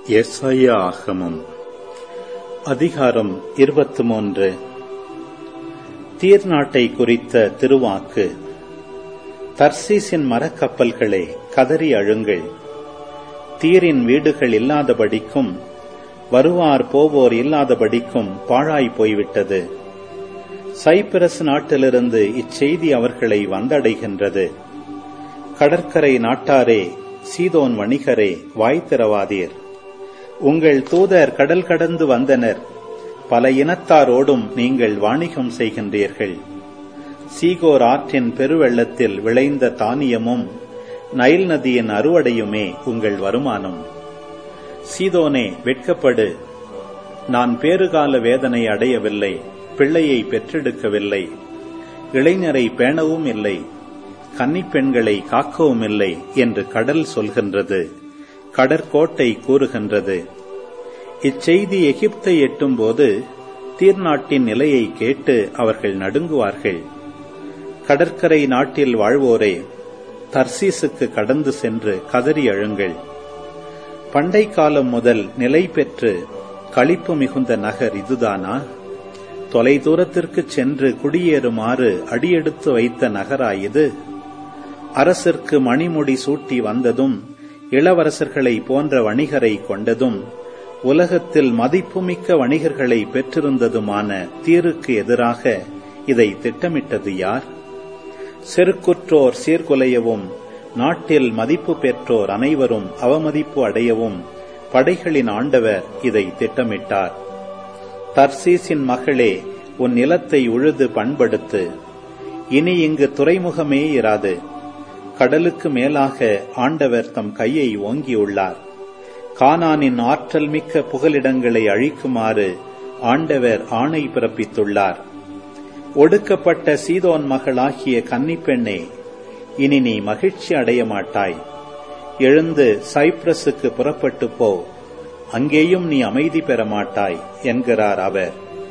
எஸ்ஐயா ஆகமம் அதிகாரம் இருபத்தி மூன்று தீர் நாட்டை குறித்த திருவாக்கு தர்சீசின் மரக்கப்பல்களே கதறி அழுங்கள் தீரின் வீடுகள் இல்லாதபடிக்கும் வருவார் போவோர் இல்லாதபடிக்கும் பாழாய் போய்விட்டது சைப்பிரஸ் நாட்டிலிருந்து இச்செய்தி அவர்களை வந்தடைகின்றது கடற்கரை நாட்டாரே சீதோன் வணிகரே வாய் திறவாதீர் உங்கள் தூதர் கடல் கடந்து வந்தனர் பல இனத்தாரோடும் நீங்கள் வாணிகம் செய்கின்றீர்கள் சீகோர் ஆற்றின் பெருவெள்ளத்தில் விளைந்த தானியமும் நைல் நதியின் அறுவடையுமே உங்கள் வருமானம் சீதோனே வெட்கப்படு நான் பேறுகால வேதனை அடையவில்லை பிள்ளையை பெற்றெடுக்கவில்லை இளைஞரை பேணவும் இல்லை கன்னிப்பெண்களை காக்கவும் இல்லை என்று கடல் சொல்கின்றது கடற்கோட்டை கூறுகின்றது இச்செய்தி எகிப்தை எட்டும்போது தீர்நாட்டின் நிலையை கேட்டு அவர்கள் நடுங்குவார்கள் கடற்கரை நாட்டில் வாழ்வோரே தர்சீசுக்கு கடந்து சென்று கதறி அழுங்கள் பண்டை காலம் முதல் நிலை பெற்று களிப்பு மிகுந்த நகர் இதுதானா தொலைதூரத்திற்கு சென்று குடியேறுமாறு அடியெடுத்து வைத்த நகராயிது அரசிற்கு மணிமுடி சூட்டி வந்ததும் இளவரசர்களை போன்ற வணிகரை கொண்டதும் உலகத்தில் மதிப்புமிக்க வணிகர்களை பெற்றிருந்ததுமான தீருக்கு எதிராக இதை திட்டமிட்டது யார் செருக்குற்றோர் சீர்குலையவும் நாட்டில் மதிப்பு பெற்றோர் அனைவரும் அவமதிப்பு அடையவும் படைகளின் ஆண்டவர் இதை திட்டமிட்டார் தர்சீசின் மகளே உன் நிலத்தை உழுது பண்படுத்து இனி இங்கு துறைமுகமே இராது கடலுக்கு மேலாக ஆண்டவர் தம் கையை ஓங்கியுள்ளார் கானானின் ஆற்றல் மிக்க புகலிடங்களை அழிக்குமாறு ஆண்டவர் ஆணை பிறப்பித்துள்ளார் ஒடுக்கப்பட்ட சீதோன் மகளாகிய கன்னிப்பெண்ணே இனி நீ மகிழ்ச்சி அடைய மாட்டாய் எழுந்து சைப்ரஸுக்கு புறப்பட்டு போ அங்கேயும் நீ அமைதி பெற மாட்டாய் என்கிறார் அவர்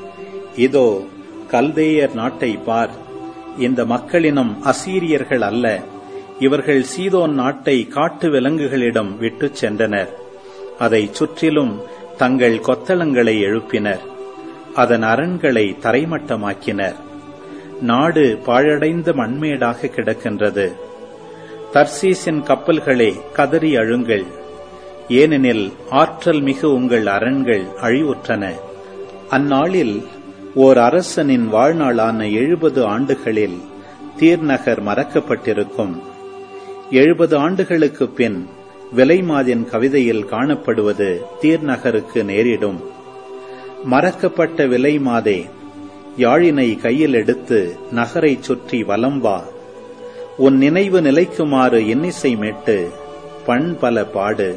இதோ கல்தேயர் நாட்டை பார் இந்த மக்களினம் அசீரியர்கள் அல்ல இவர்கள் சீதோன் நாட்டை காட்டு விலங்குகளிடம் விட்டுச் சென்றனர் அதை சுற்றிலும் தங்கள் கொத்தளங்களை எழுப்பினர் அதன் அரண்களை தரைமட்டமாக்கினர் நாடு பாழடைந்த மண்மேடாக கிடக்கின்றது தர்சீசின் கப்பல்களே கதறி அழுங்கள் ஏனெனில் ஆற்றல் மிகு உங்கள் அரண்கள் அழிவுற்றன அந்நாளில் ஓர் அரசனின் வாழ்நாளான எழுபது ஆண்டுகளில் தீர்நகர் மறக்கப்பட்டிருக்கும் எழுபது ஆண்டுகளுக்கு பின் விலைமாதின் கவிதையில் காணப்படுவது தீர்நகருக்கு நேரிடும் மறக்கப்பட்ட விலைமாதே யாழினை கையில் எடுத்து நகரைச் சுற்றி வலம் வா உன் நினைவு நிலைக்குமாறு இன்னிசை மேட்டு பண் பல பாடு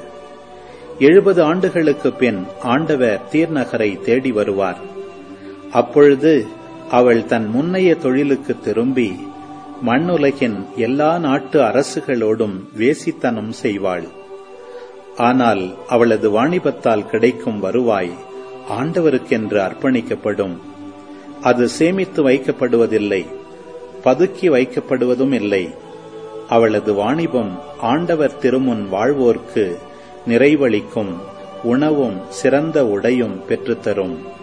எழுபது ஆண்டுகளுக்கு பின் ஆண்டவர் தீர்நகரை தேடி வருவார் அப்பொழுது அவள் தன் முன்னைய தொழிலுக்கு திரும்பி மண்ணுலகின் எல்லா நாட்டு அரசுகளோடும் வேசித்தனம் செய்வாள் ஆனால் அவளது வாணிபத்தால் கிடைக்கும் வருவாய் ஆண்டவருக்கென்று அர்ப்பணிக்கப்படும் அது சேமித்து வைக்கப்படுவதில்லை பதுக்கி வைக்கப்படுவதும் இல்லை அவளது வாணிபம் ஆண்டவர் திருமுன் வாழ்வோர்க்கு நிறைவளிக்கும் உணவும் சிறந்த உடையும் பெற்றுத்தரும்